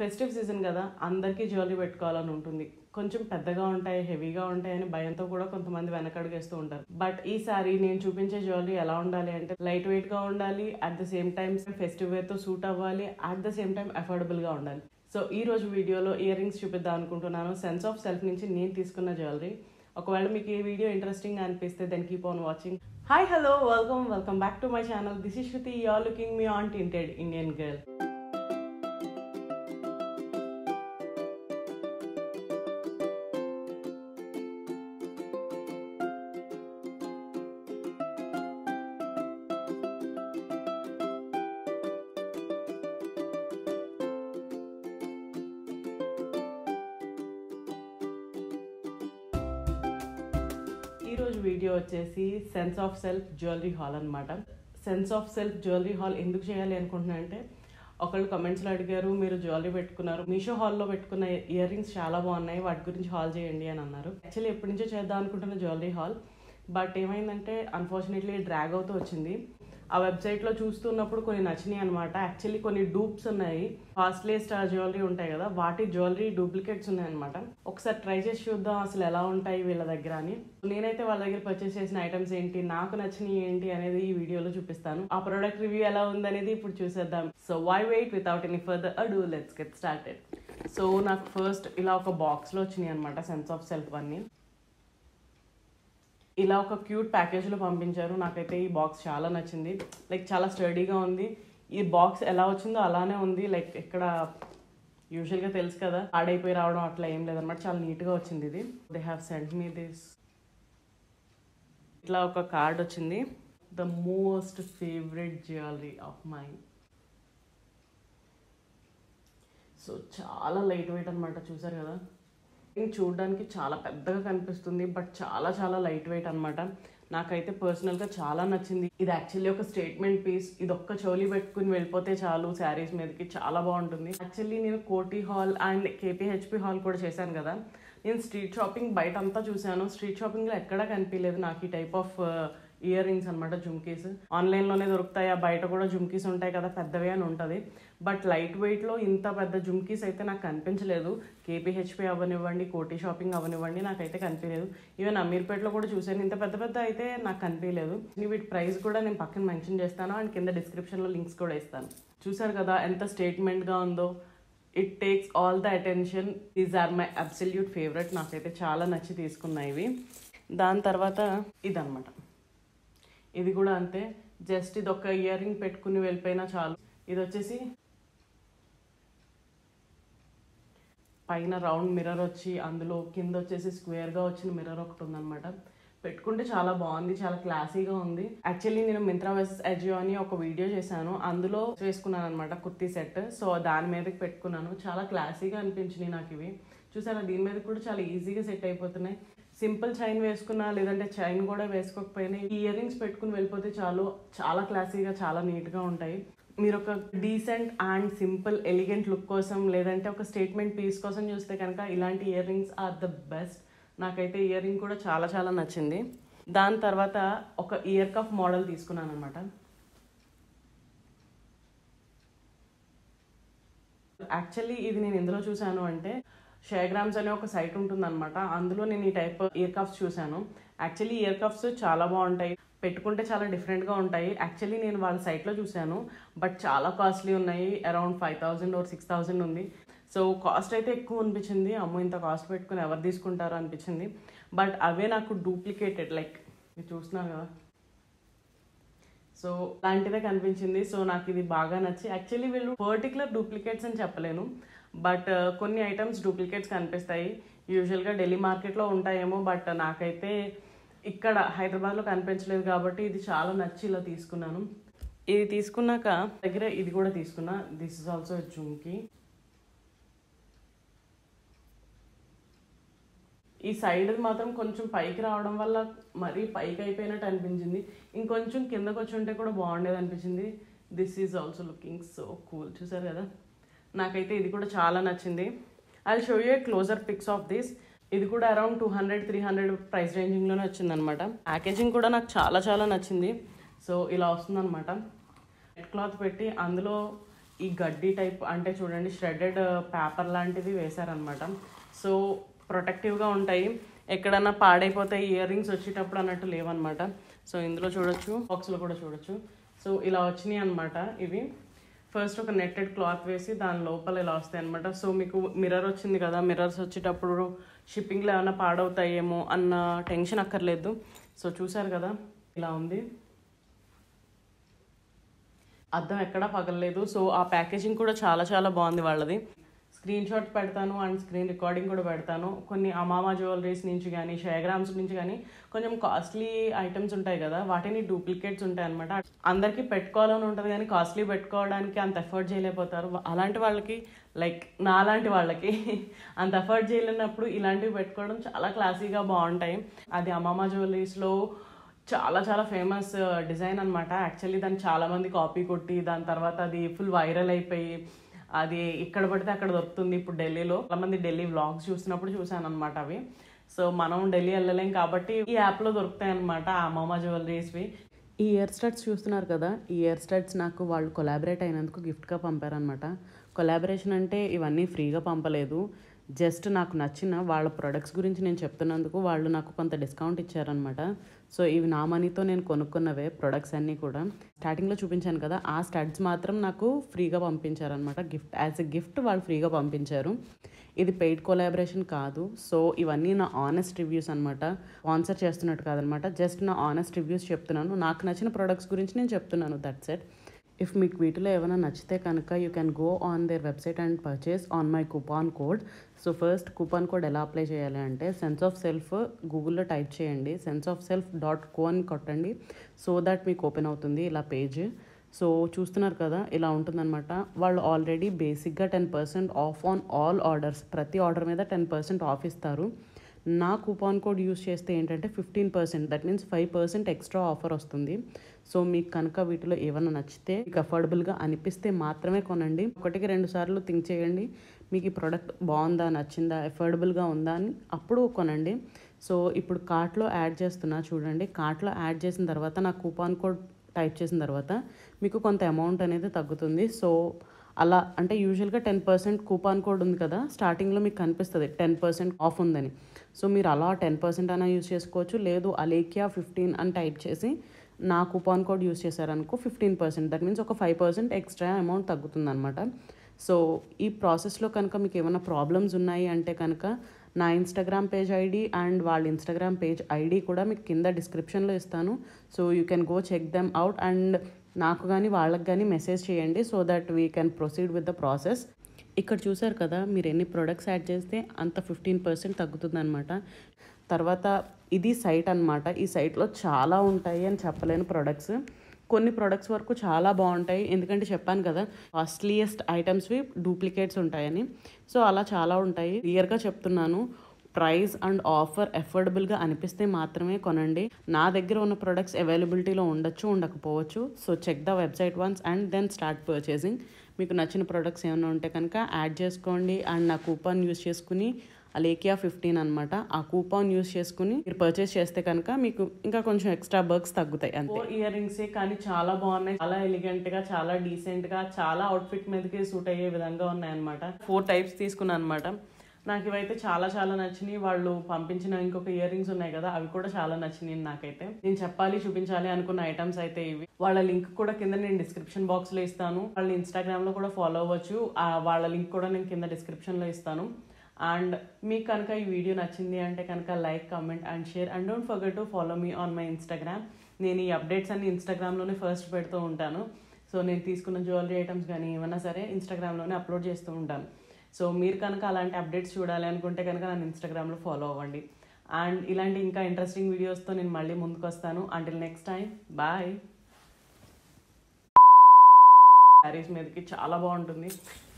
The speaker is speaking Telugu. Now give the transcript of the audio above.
ఫెస్టివ్ సీజన్ కదా అందరికీ జ్యువెలరీ పెట్టుకోవాలని ఉంటుంది కొంచెం పెద్దగా ఉంటాయి హెవీగా ఉంటాయి అని భయంతో కూడా కొంతమంది వెనకడుగేస్తూ ఉంటారు బట్ ఈసారి నేను చూపించే జ్యువెలరీ ఎలా ఉండాలి అంటే లైట్ వెయిట్ గా ఉండాలి at the same time festive wear తో సూట్ అవ్వాలి at the same time affordable గా ఉండాలి సో ఈ రోజు వీడియోలో ఇయర్ రింగ్స్ చూపిద్దాం అనుకుంటున్నాను సెన్స్ ఆఫ్ సెల్ఫ్ నుంచి నేను తీసుకున్న జ్యువెలరీ ఒకవేళ మీకు ఈ వీడియో ఇంట్రెస్టింగ్ గా అనిపిస్తే then keep on watching hi hello welcome welcome back to my channel this is Shruti you are looking me on Tinted Indian Girl ఈ రోజు వీడియో వచ్చేసి sense of self jewellery haul అన్నమాట sense of self jewellery haul ఎందుకు చేయాలి అనుకుంటున్నా అంటే ఒకళ్ళు కమెంట్స్లో అడిగారు మీరు జ్యువెలరీ పెట్టుకున్నారు మీషో హాల్లో పెట్టుకున్న ఇయర్ రింగ్స్ చాలా బాగున్నాయి వాటి గురించి హాల్ చేయండి అని అన్నారు యాక్చువల్లీ ఎప్పటి నుంచో చేద్దాం అనుకుంటున్న జ్యువెలరీ హాల్ బట్ ఏమైందంటే అన్ఫార్చునేట్లీ డ్రాగ్ అవుతూ వచ్చింది ఆ వెబ్సైట్లో చూస్తున్నప్పుడు కొన్ని నచ్చినాయి అనమాట యాక్చువల్లీ కొన్ని డూప్స్ ఉన్నాయి కాస్ట్లీ స్టార్ జ్యువెలరీ ఉంటాయి కదా వాటి జ్యువెలరీ డూప్లికేట్స్ ఉన్నాయన్నమాట ఒకసారి ట్రై చేసి చూద్దాం అసలు ఎలా ఉంటాయి వీళ్ళ దగ్గర అని నేనైతే వాళ్ళ దగ్గర పర్చేస్ చేసిన ఐటమ్స్ ఏంటి నాకు నచ్చినవి ఏంటి అనేది ఈ వీడియోలో చూపిస్తాను ఆ ప్రోడక్ట్ రివ్యూ ఎలా ఉందనేది ఇప్పుడు చూసేద్దాం so why wait without any further ado let's get started so నాకు ఫస్ట్ ఇలా ఒక బాక్స్లో వచ్చినాయి అనమాట సెన్స్ ఆఫ్ సెల్ఫ్ అన్ని ఇలా ఒక క్యూట్ ప్యాకేజ్లో పంపించారు నాకైతే ఈ బాక్స్ చాలా నచ్చింది లైక్ చాలా స్టడీగా ఉంది ఈ బాక్స్ ఎలా వచ్చిందో అలానే ఉంది లైక్ ఇక్కడ యూజువల్గా తెలుసు కదా ఆడైపోయి రావడం అట్లా ఏం లేదన్నమాట చాలా నీట్గా వచ్చింది ఇది they have sent me this ఇట్లా ఒక కార్డ్ వచ్చింది the most favourite jewellery of mine so చాలా లైట్ వెయిట్ అనమాట చూసారు కదా ఇది చూడడానికి చాలా పెద్దగా కనిపిస్తుంది బట్ చాలా చాలా లైట్ వెయిట్ అనమాట నాకైతే పర్సనల్గా చాలా నచ్చింది ఇది యాక్చువల్లీ ఒక స్టేట్మెంట్ పీస్ ఇది ఒక్క చోలీ పెట్టుకుని వెళ్ళిపోతే చాలు శారీస్ మీదకి చాలా బాగుంటుంది యాక్చువల్లీ నేను కోటి హాల్ అండ్ కేపీహెచ్పి హాల్ కూడా చేశాను కదా నేను స్ట్రీట్ షాపింగ్ బయట అంతా చూశాను స్ట్రీట్ షాపింగ్లో ఎక్కడా కనిపించలేదు నాకు ఈ టైప్ ఆఫ్ ఇయర్ రింగ్స్ అనమాట జుమ్కీస్ ఆన్లైన్లోనే దొరుకుతాయి ఆ బయట కూడా జుమ్కీస్ ఉంటాయి కదా పెద్దవి అని ఉంటుంది బట్ లైట్ వెయిట్లో ఇంత పెద్ద జుమ్కీస్ అయితే నాకు కనిపించలేదు కేపీహెచ్పి అవనివ్వండి కోటి షాపింగ్ అవనివ్వండి నాకైతే కనిపించలేదు ఈవెన్ అమీర్పేటలో కూడా చూశాను ఇంత పెద్ద పెద్ద అయితే నాకు కనిపించలేదు వీటి ప్రైస్ కూడా నేను పక్కన మెన్షన్ చేస్తాను అండ్ కింద డిస్క్రిప్షన్లో లింక్స్ కూడా ఇస్తాను చూసారు కదా ఎంత స్టేట్మెంట్గా ఉందో it takes all the attention these are my absolute favourite నాకైతే చాలా నచ్చి తీసుకున్నాయి ఇవి దాని తర్వాత ఇదనమాట ఇది కూడా అంతే జస్ట్ ఇది ఒక ఇయర్ రింగ్ పెట్టుకుని వెళ్ళిపోయినా చాలు ఇది వచ్చేసి పైన రౌండ్ మిర్రర్ వచ్చి అందులో కింద వచ్చేసి స్క్వేర్గా వచ్చిన మిర్రర్ ఒకటి ఉందన్నమాట పెట్టుకుంటే చాలా బాగుంది చాలా క్లాసీగా ఉంది యాక్చువల్లీ నేను మింత్రా వర్సెస్ అజియో అని ఒక వీడియో చేశాను అందులో వేసుకున్నాను అనమాట కుర్తీ సెట్ సో దాని మీదకి పెట్టుకున్నాను చాలా క్లాసీగా అనిపించినాయి నాకు ఇవి చూసారా దీని మీద కూడా చాలా ఈజీగా సెట్ అయిపోతున్నాయి సింపుల్ చైన్ వేసుకున్నా లేదంటే చైన్ కూడా వేసుకోకపోయినా ఈ ఇయర్ రింగ్స్ పెట్టుకుని వెళ్ళిపోతే చాలు చాలా క్లాసీగా చాలా నీట్గా ఉంటాయి మీరు ఒక decent and simple elegant look కోసం లేదంటే ఒక స్టేట్మెంట్ పీస్ కోసం చూస్తే కనుక ఇలాంటి earrings are the best నాకైతే ఇయర్ రింగ్ కూడా చాలా చాలా నచ్చింది దాని తర్వాత ఒక ఇయర్ కఫ్ మోడల్ తీసుకున్నాను అనమాట యాక్చువల్లీ ఇది నేను ఎందులో చూశాను అంటే షేగ్రామ్స్ అనే ఒక సైట్ ఉంటుందన్నమాట అందులో నేను ఈ టైప్ ఇయర్ కఫ్స్ చూశాను యాక్చువల్లీ ఇయర్ కఫ్స్ చాలా బాగుంటాయి పెట్టుకుంటే చాలా డిఫరెంట్గా ఉంటాయి యాక్చువల్లీ నేను వాళ్ళ సైట్లో చూశాను బట్ చాలా కాస్ట్లీ ఉన్నాయి around five thousand or six thousand ఉంది సో కాస్ట్ అయితే ఎక్కువ అనిపించింది అమ్మో ఇంత కాస్ట్ పెట్టుకుని ఎవరు తీసుకుంటారో అనిపించింది బట్ అవే నాకు డూప్లికేటెడ్ లైక్ మీరు చూస్తున్నారు కదా సో లాంటిదే కనిపించింది సో నాకు ఇది బాగా నచ్చి యాక్చువల్లీ వీళ్ళు పర్టికులర్ డూప్లికేట్స్ అని చెప్పలేను బట్ కొన్ని ఐటమ్స్ డూప్లికేట్స్ కనిపిస్తాయి యూజువల్గా ఢిల్లీ మార్కెట్లో ఉంటాయేమో బట్ నాకైతే ఇక్కడ హైదరాబాద్లో కనిపించలేదు కాబట్టి ఇది చాలా నచ్చి ఇలా తీసుకున్నాను ఇది తీసుకున్నాక దగ్గర ఇది కూడా తీసుకున్నా దిస్ ఇస్ ఆల్సో జుమ్కి ఈ సైడ్ మాత్రం కొంచెం పైకి రావడం వల్ల మరీ పైకి అయిపోయినట్టు అనిపించింది ఇంకొంచెం కిందకు వచ్చి ఉంటే కూడా బాగుండేది అనిపించింది this is also looking so cool చూసారు కదా నాకైతే ఇది కూడా చాలా నచ్చింది I show you closer pics of this ఇది కూడా around two hundred three hundred price రేంజింగ్లోనే వచ్చిందనమాట ప్యాకేజింగ్ కూడా నాకు చాలా చాలా నచ్చింది సో ఇలా వస్తుందన్నమాట రెడ్ క్లాత్ పెట్టి అందులో ఈ గడ్డి టైప్ అంటే చూడండి షెడెడ్ పేపర్ లాంటిది వేశారనమాట సో ప్రొటెక్టివ్గా ఉంటాయి ఎక్కడన్నా పాడైపోతే ఇయర్ రింగ్స్ వచ్చేటప్పుడు అన్నట్టు లేవన్నమాట సో ఇందులో చూడొచ్చు బాక్స్లో కూడా చూడొచ్చు సో ఇలా వచ్చినాయి అనమాట ఇవి ఫస్ట్ ఒక నెట్టెడ్ క్లాత్ వేసి దాని లోపల ఇలా వస్తాయి అనమాట సో మీకు మిర్రర్ వచ్చింది కదా మిర్రర్స్ వచ్చేటప్పుడు షిప్పింగ్లో ఏమైనా పాడవుతాయేమో అన్న టెన్షన్ అక్కర్లేదు సో చూసారు కదా ఇలా ఉంది అద్దం ఎక్కడా పగలలేదు సో ఆ ప్యాకేజింగ్ కూడా చాలా చాలా బాగుంది వాళ్ళది స్క్రీన్ షాట్ పెడతాను అండ్ స్క్రీన్ రికార్డింగ్ కూడా పెడతాను కొన్ని అమామా జ్యువెలరీస్ నుంచి కానీ షేగ్రామ్స్ నుంచి కానీ కొంచెం కాస్ట్లీ ఐటమ్స్ ఉంటాయి కదా వాటిని డూప్లికేట్స్ ఉంటాయి అనమాట అందరికీ పెట్టుకోవాలని ఉంటుంది కానీ కాస్ట్లీ పెట్టుకోవడానికి అంత ఎఫర్ట్ చేయలేకపోతారు అలాంటి వాళ్ళకి లైక్ నాలాంటి వాళ్ళకి అంత ఎఫర్ట్ చేయలేనప్పుడు ఇలాంటివి పెట్టుకోవడం చాలా క్లాసీగా బాగుంటాయి అది అమామా జ్యువెలరీస్లో చాలా చాలా ఫేమస్ డిజైన్ అనమాట యాక్చువల్లీ దాన్ని చాలా మంది కాపీ కొట్టి దాని తర్వాత అది ఫుల్ వైరల్ అయిపోయి అది ఇక్కడ పడితే అక్కడ దొరుకుతుంది ఇప్పుడు ఢిల్లీలో చాలా మంది ఢిల్లీ వ్లాగ్స్ చూసినప్పుడు చూసాను అనమాట అవి సో మనం ఢిల్లీ వెళ్ళలేం కాబట్టి ఈ యాప్లో దొరుకుతాయి అనమాట ఆ మోమా జ్యువెలరీస్వి ఈ ఇయర్ స్టడ్స్ చూస్తున్నారు కదా ఈ ఇయర్ స్టడ్స్ నాకు వాళ్ళు కొలాబరేట్ అయినందుకు గిఫ్ట్గా పంపారనమాట కొలాబరేషన్ అంటే ఇవన్నీ ఫ్రీగా పంపలేదు జస్ట్ నాకు నచ్చిన వాళ్ళ ప్రొడక్ట్స్ గురించి నేను చెప్తున్నందుకు వాళ్ళు నాకు కొంత డిస్కౌంట్ ఇచ్చారనమాట సో ఇవి నా మనీతో నేను కొనుక్కున్నవే ప్రొడక్ట్స్ అన్నీ కూడా స్టార్టింగ్లో చూపించాను కదా ఆ స్టడ్స్ మాత్రం నాకు ఫ్రీగా పంపించారనమాట గిఫ్ట్ యాజ్ ఎ గిఫ్ట్ వాళ్ళు ఫ్రీగా పంపించారు ఇది పెయిడ్ కొలాబరేషన్ కాదు సో ఇవన్నీ నా ఆనెస్ట్ రివ్యూస్ అనమాట స్పాన్సర్ చేస్తున్నట్టు కాదనమాట జస్ట్ నా ఆనెస్ట్ రివ్యూస్ చెప్తున్నాను నాకు నచ్చిన ప్రొడక్ట్స్ గురించి నేను చెప్తున్నాను దట్స్ ఎట్ ఇఫ్ మీకు వీటిలో ఏమైనా నచ్చితే కనుక you can go on there website and purchase on my coupon code so first coupon code ఎలా అప్లై చేయాలి అంటే సెన్స్ ఆఫ్ సెల్ఫ్ గూగుల్లో టైప్ చేయండి Sense of Self dot co అని కొట్టండి సో దట్ మీకు ఓపెన్ అవుతుంది ఇలా పేజ్ సో చూస్తున్నారు కదా ఇలా ఉంటుందన్నమాట వాళ్ళు ఆల్రెడీ బేసిక్గా ten percent off on all orders ప్రతి ఆర్డర్ మీద టెన్ పర్సెంట్ ఆఫ్ ఇస్తారు నా కూపాన్ కోడ్ యూస్ చేస్తే ఏంటంటే fifteen percent that means five percent extra offer వస్తుంది సో మీకు కనుక వీటిలో ఏమైనా నచ్చితే మీకు అఫోర్డబుల్గా అనిపిస్తే మాత్రమే కొనండి ఒకటికి రెండు సార్లు థింక్ చేయండి మీకు ఈ ప్రోడక్ట్ బాగుందా నచ్చిందా అఫోర్డబుల్గా ఉందా అని అప్పుడు కొనండి సో ఇప్పుడు కార్ట్లో యాడ్ చేస్తున్నా చూడండి కార్ట్లో యాడ్ చేసిన తర్వాత నా కూపాన్ కోడ్ టైప్ చేసిన తర్వాత మీకు కొంత అమౌంట్ అనేది తగ్గుతుంది సో అలా అంటే యూజువల్గా టెన్ పర్సెంట్ కూపాన్ కోడ్ ఉంది కదా స్టార్టింగ్లో మీకు కనిపిస్తుంది టెన్ పర్సెంట్ ఆఫ్ ఉందని సో మీరు అలా టెన్ పర్సెంట్ అయినా యూస్ చేసుకోవచ్చు లేదు అలేకియా ఫిఫ్టీన్ అని టైప్ చేసి నా కూపాన్ కోడ్ యూస్ చేశారనుకో ఫిఫ్టీన్ పర్సెంట్ దట్ మీన్స్ ఒక ఫైవ్ పర్సెంట్ ఎక్స్ట్రా అమౌంట్ తగ్గుతుంది అనమాట సో ఈ ప్రాసెస్లో కనుక మీకు ఏమైనా ప్రాబ్లమ్స్ ఉన్నాయి అంటే కనుక నా ఇన్స్టాగ్రామ్ పేజ్ ఐడి అండ్ వాళ్ళ ఇన్స్టాగ్రామ్ పేజ్ ఐడి కూడా మీకు కింద డిస్క్రిప్షన్లో ఇస్తాను so you can go check them out and నాకు కానీ వాళ్ళకి కానీ మెసేజ్ చేయండి so that we can proceed with the process ఇక్కడ చూసారు కదా మీరు ఎన్ని ప్రొడక్ట్స్ యాడ్ చేస్తే అంత ఫిఫ్టీన్ పర్సెంట్ తగ్గుతుందన్నమాట తర్వాత ఇది సైట్ అన్నమాట ఈ సైట్లో చాలా ఉంటాయి అని చెప్పలేను ప్రొడక్ట్స్ కొన్ని ప్రొడక్ట్స్ వరకు చాలా బాగుంటాయి ఎందుకంటే చెప్పాను కదా కాస్ట్లీయెస్ట్ ఐటమ్స్వి డూప్లికేట్స్ ఉంటాయని సో అలా చాలా ఉంటాయి క్లియర్గా చెప్తున్నాను ప్రైస్ అండ్ ఆఫర్ అఫోర్డబుల్గా అనిపిస్తే మాత్రమే కొనండి నా దగ్గర ఉన్న ప్రొడక్ట్స్ అవైలబిలిటీలో ఉండొచ్చు ఉండకపోవచ్చు so check the website once and then start purchasing మీకు నచ్చిన ప్రొడక్ట్స్ ఏమైనా ఉంటే కనుక యాడ్ చేసుకోండి అండ్ నా కూపన్ యూస్ చేసుకుని అలేకియా ఫిఫ్టీన్ అనమాట ఆ కూపాన్ యూస్ చేసుకుని మీరు పర్చేస్ చేస్తే కనుక మీకు ఇంకా కొంచెం ఎక్స్ట్రా బర్క్స్ తగ్గుతాయి అంతే ఇయర్ రింగ్స్ కానీ చాలా బాగున్నాయి చాలా ఎలిగెంట్ గా చాలా డీసెంట్ గా చాలా అవుట్ఫిట్ మీదకి సూట్ అయ్యే విధంగా ఉన్నాయి అనమాట ఫోర్ టైప్స్ తీసుకున్నాను అనమాట నాకు ఇవైతే చాలా చాలా నచ్చినాయి వాళ్ళు పంపించిన ఇంకొక ఇయర్ రింగ్స్ ఉన్నాయి కదా అవి కూడా చాలా నచ్చినాయి నాకైతే నేను చెప్పాలి చూపించాలి అనుకున్న ఐటమ్స్ అయితే ఇవి వాళ్ళ లింక్ కూడా కింద నేను డిస్క్రిప్షన్ బాక్స్ లో ఇస్తాను వాళ్ళ ఇన్స్టాగ్రామ్ లో కూడా ఫాలో అవ్వచ్చు ఆ వాళ్ళ లింక్ కూడా నేను కింద డిస్క్రిప్షన్ లో ఇస్తాను అండ్ మీకు కనుక ఈ వీడియో నచ్చింది అంటే కనుక like comment and share and don't forget to follow me on my Instagram నేను ఈ అప్డేట్స్ అన్ని ఇన్స్టాగ్రామ్లోనే ఫస్ట్ పెడుతూ ఉంటాను సో నేను తీసుకున్న జ్యువెలరీ ఐటమ్స్ కానీ ఏమైనా సరే ఇన్స్టాగ్రామ్లోనే అప్లోడ్ చేస్తూ ఉంటాను సో మీరు కనుక అలాంటి అప్డేట్స్ చూడాలి అనుకుంటే కనుక నన్ను ఇన్స్టాగ్రామ్లో ఫాలో అవ్వండి అండ్ ఇలాంటి ఇంకా ఇంట్రెస్టింగ్ వీడియోస్తో నేను మళ్ళీ ముందుకు వస్తాను until next time bye saris మీదకి చాలా బాగుంటుంది